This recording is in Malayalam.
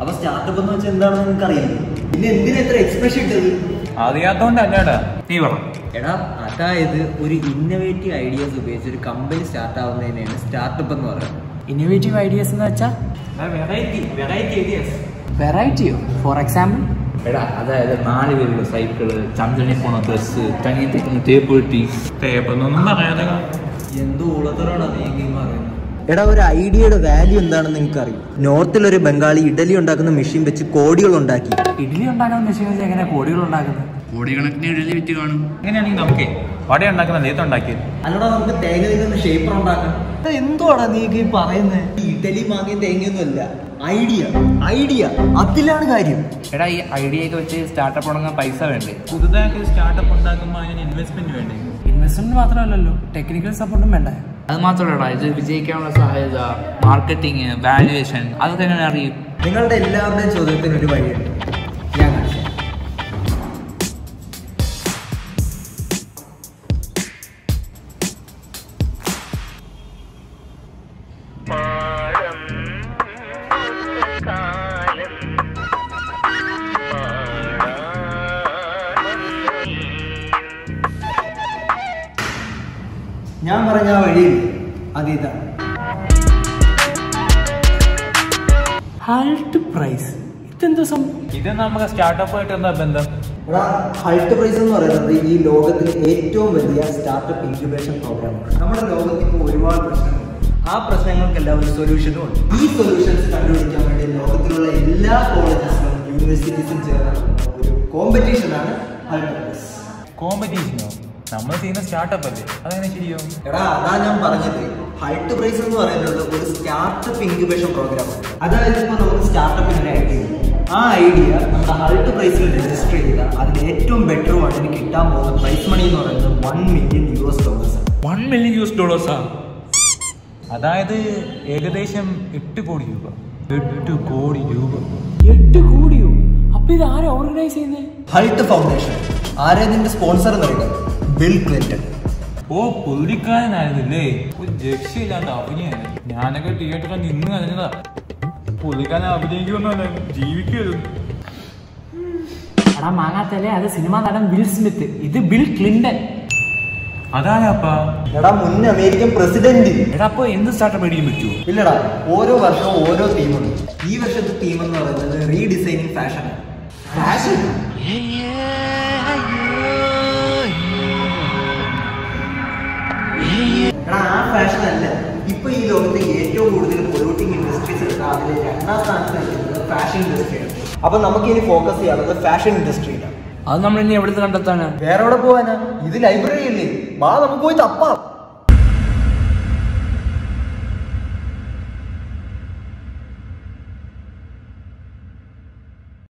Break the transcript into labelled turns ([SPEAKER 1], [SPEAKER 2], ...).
[SPEAKER 1] അപ്പൊ സ്റ്റാർട്ടപ്പ് എന്ന് വെച്ചാൽ എന്താണെന്ന് നിങ്ങൾക്ക് അറിയില്ല പിന്നെ എന്തിനാ എത്ര എക്സ്പ്രഷൻ ഇട്ടത്
[SPEAKER 2] അറിയാത്തോണ്ടല്ലേടാ നീ പറ
[SPEAKER 1] എടാ അതായത് ഒരു ഇന്നോവേറ്റീവ് ഐഡിയാസ് ഉപയോഗിച്ച് ഒരു കമ്പനി സ്റ്റാർട്ട് ആവുന്നതിനെയാണ് സ്റ്റാർട്ടപ്പ് എന്ന് പറയുന്നത്
[SPEAKER 3] ഇന്നോവേറ്റീവ് ഐഡിയാസ് എന്ന് വെച്ചാൽ
[SPEAKER 2] വെറൈറ്റി വെറൈറ്റി ഐഡിയാസ്
[SPEAKER 3] വെറൈറ്റിയോ ഫോർ എക്സാമ്പിൾ
[SPEAKER 4] എടാ അതായത് നാല് പേരുള്ള സൈക്കിള് ചന്ദ്രനിൽ പോണ ബസ് കഞ്ഞി തേക്കുന്ന തേപ്പ് കിട്ടി
[SPEAKER 2] തേപ്പൊന്നും പറയാതെ
[SPEAKER 1] എന്തോ ഉളത്തറോടാ നീ ഈ പറയുന്നത് എടാ ഒരു ഐഡിയയുടെ വാല്യൂ എന്താണെന്ന് നിങ്ങൾക്ക് അറിയും നോർത്തിൽ ഒരു ബംഗാളി ഇഡലി ഉണ്ടാക്കുന്ന മെഷീൻ വെച്ച് കോടികൾ ഉണ്ടാക്കി
[SPEAKER 3] ഇഡ്ഡലി ഉണ്ടാക്കുന്ന മെഷീൻ വെച്ച് എങ്ങനെ കോടികൾ ഉണ്ടാക്കുന്നത്
[SPEAKER 4] കോടിക്കണക്കിന് എഴുതി വിറ്റ് കാണും
[SPEAKER 2] അങ്ങനെയാണെങ്കിൽ നമുക്കേ വട ഉണ്ടാക്കുന്ന ലേത്ത് ഉണ്ടാക്കിയത്
[SPEAKER 1] അല്ലടാ നമുക്ക് തേങ്ങ നിൽക്കുന്ന ഷേപ്പർ ഉണ്ടാക്കാം എന്തുവാടാ നീ ഈ പറയുന്നത് ഇഡലി മാങ്ങയും തേങ്ങയൊന്നും അല്ല ഐഡിയ ഐഡിയ അതിലാണ് കാര്യം
[SPEAKER 4] എടാ ഈ ഐഡിയ ഒക്കെ വെച്ച് സ്റ്റാർട്ടപ്പ് തുടങ്ങാൻ പൈസ വേണ്ടേ
[SPEAKER 2] പുതുതായിട്ട് സ്റ്റാർട്ടപ്പ് ഉണ്ടാക്കുമ്പോൾ അതിന് ഇൻവെസ്റ്റ്മെന്റ് വേണ്ടേ
[SPEAKER 3] ഇൻവെസ്റ്റ്മെന്റ് മാത്രമല്ലല്ലോ ടെക്നിക്കൽ സപ്പോർട്ടും വേണ്ടേ
[SPEAKER 4] അത് മാത്രമല്ലടാ ഇത് വിജയിക്കാനുള്ള സാധ്യത മാർക്കറ്റിംഗ് വാല്യുവേഷൻ അതൊക്കെ എങ്ങനെ അറിയും
[SPEAKER 1] നിങ്ങളുടെ എല്ലാവരുടെയും ചോദ്യത്തിന് ഒരു വഴിയുണ്ട് ഞാൻ കാണിച്ചു തരാം. ഞാൻ പറഞ്ഞ ആ വഴിയിൽ അതിതാണ്
[SPEAKER 3] ഹൾട്ട് പ്രൈസ് ഇതെന്താ സംഭവം
[SPEAKER 2] ഇത് നമുക്ക് സ്റ്റാർട്ടപ്പുമായിട്ട് എന്താ ബന്ധം
[SPEAKER 1] എടാ ഹൾട്ട് പ്രൈസ് എന്ന് പറയുന്നത് ഈ ലോകത്തിലെ ഏറ്റവും വലിയ സ്റ്റാർട്ടപ്പ് ഇൻക്യുബേഷൻ പ്രോഗ്രാമാണ് നമ്മുടെ ലോകത്ത് ഇപ്പോൾ ഒരുപാട് പ്രശ്നങ്ങളുണ്ട് ആ പ്രശ്നങ്ങൾക്കെല്ലാം ഒരു സൊല്യൂഷനും ഉണ്ട് ഈ സൊല്യൂഷൻസ് കണ്ടുപിടിക്കാൻ വേണ്ടി ലോകത്തിലുള്ള എല്ലാ കോളേജസിലും യൂണിവേഴ്സിറ്റീസും ചേർന്ന് നടത്തുന്ന ഒരു കോമ്പറ്റീഷനാണ് ഹൾട്ട് പ്രൈസ്
[SPEAKER 2] കോമ്പറ്റീഷനോ നമ്മൾ ചെയ്യുന്ന സ്റ്റാർട്ടപ്പ് അല്ലേ അതെങ്ങനെ ശരിയാവും
[SPEAKER 1] എടാ അതാ ഞാൻ പറഞ്ഞത് ഹൾട്ട് പ്രൈസ് എന്ന് പറയുന്നത് ഒരു സ്റ്റാർട്ടപ്പ് ഇൻക്യുബേഷൻ പ്രോഗ്രാമാണ് അതായത് ഇപ്പോൾ നമുക്ക് സ്റ്റാർട്ടപ്പിന് ഒരു ഐഡിയ ഉണ്ട് ആ ഐഡിയ നമ്മുടെ ഹൾട്ട് പ്രൈസിൽ രജിസ്റ്റർ ചെയ്താൽ അതിന് ഏറ്റവും ബെറ്റർ വണ്ണിന് കിട്ടാൻ പോകുന്ന പ്രൈസ് മണി എന്ന് പറയുന്നത് one million U S dollars
[SPEAKER 2] one million U S ഡോളേഴ്സാ അതായത് ഏകദേശം എട്ട് കോടി രൂപ എട്ട് കോടി രൂപ
[SPEAKER 3] എട്ട് കോടിയോ അപ്പൊ ഇത് ആരാ ഓർഗനൈസ് ചെയ്യുന്നത്
[SPEAKER 1] ഹൾട്ട് ഫൗണ്ടേഷൻ ആരെ ഇതിന്റെ സ്പോൺസർ എന്ന് പറയുന്നത് ബിൽ ക്ലിന്റൺ
[SPEAKER 2] ഓ പുള്ളിക്കാരനായിരുന്നില്ലേ ഒരു രക്ഷയില്ലാത്ത അഭിനയാണ് ഞാനൊക്കെ തിയേറ്ററിൽ നിന്ന് കഴിഞ്ഞതാ പുള്ളിക്കാരൻ അഭിനയിക്കുമെന്നല്ല ജീവിക്കരുത്
[SPEAKER 3] എടാ മാങ്ങാത്തല്ലേ അത് സിനിമാ നടൻ വിൽ സ്മിത്ത് ഇത് ബിൽ ക്ലിന്റൺ
[SPEAKER 2] അതായപ്പാ
[SPEAKER 1] എടാ മുൻ അമേരിക്കൻ പ്രസിഡന്റ്
[SPEAKER 2] എടാ അപ്പൊ എന്ത് സ്റ്റാർട്ടപ്പ് അടിക്കാൻ പറ്റുമോ
[SPEAKER 1] ഇല്ലടാ ഓരോ വർഷവും ഓരോ തീമുണ്ട് ഈ വർഷത്തെ തീം എന്ന് പറയുന്നത് റീഡിസൈനിങ് ഫാഷൻ ഫാഷൻ എടാ ആ ഫാഷൻ അല്ല ഇപ്പൊ ഈ ലോകത്തെ ഏറ്റവും കൂടുതൽ പൊള്യൂട്ടിംഗ് ഇൻഡസ്ട്രീസ് എടുത്ത അതിൽ രണ്ടാം സ്ഥാനത്ത് നിൽക്കുന്നത് ഫാഷൻ ഇൻഡസ്ട്രിയാണ് അപ്പൊ നമുക്ക് ഇനി ഫോക്കസ് ചെയ്യാനുള്ളത് ഫാഷൻ ഇൻഡസ്ട്രിയിലാണ്
[SPEAKER 4] അത് നമ്മൾ ഇനി എവിടുന്ന് കണ്ടെത്താനാ
[SPEAKER 1] വേറെ എവിടെ പോവാനാ ഇത് ലൈബ്രറി അല്ലേ വാ നമുക്ക് പോയി തപ്പാം